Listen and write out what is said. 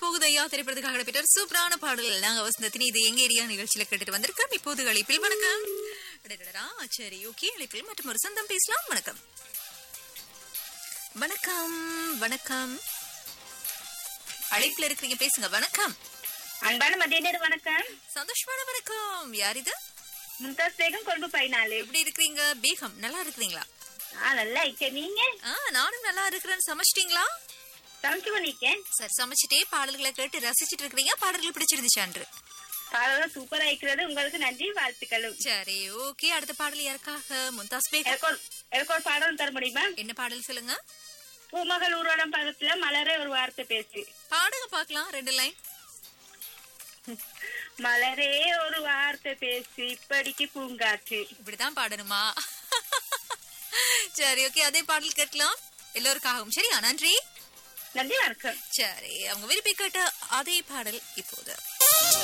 போகுது ஐயா திரைப்படத்துக்காக நடைபெற்ற சூப்பரான பாடல் நாங்க வசந்தத்தின் இது எங்க ஏரியா நிகழ்ச்சியில கேட்டுட்டு வந்திருக்கோம் இப்போது அழைப்பில் வணக்கம் அடடடடா, சரி ஓகே அழைப்பில் மற்றும் ஒரு சொந்தம் பேசலாம் வணக்கம் வணக்கம் வணக்கம் அழைப்புல இருக்கிறீங்க பேசுங்க வணக்கம் அன்பான மதிய நேரம் வணக்கம் சந்தோஷமான வணக்கம் யார் இது மும்தாஸ் பேகம் கொண்டு பதினாலு எப்படி இருக்கிறீங்க பேகம் நல்லா இருக்கிறீங்களா ஆ நல்லா இருக்கேன் நீங்க ஆ நானும் நல்லா இருக்கிறேன்னு சமைச்சிட்டீங்களா சமைச்சு பண்ணிருக்கேன் சரி சமைச்சிட்டே பாடல்களை கேட்டு ரசிச்சிட்டு இருக்கிறீங்க பாடல்கள் பிடிச்சிருந்துச்சான்று பாடலாம் சூப்பரா இருக்கிறது உங்களுக்கு நன்றி வாழ்த்துக்களும் சரி ஓகே அடுத்த பாடல் யாருக்காக மும்தாஸ் பேகம் எனக்கு ஒரு எனக்கு ஒரு பாடல் தர முடியுமா என்ன பாடல் சொல்லுங்க பூமகள் ஊர்வலம் பக்கத்துல மலரே ஒரு வார்த்தை பேசு பாடுங்க பார்க்கலாம் ரெண்டு லைன் மலரே ஒரு வார்த்தை பேசு இப்படிக்கு பூங்காற்று இப்படிதான் பாடணுமா சரி ஓகே அதே பாடல் கேட்கலாம் எல்லோருக்காகவும் சரியா நன்றி நன்றி வணக்கம் சரி அவங்க விரும்பி கேட்ட அதே பாடல் இப்போது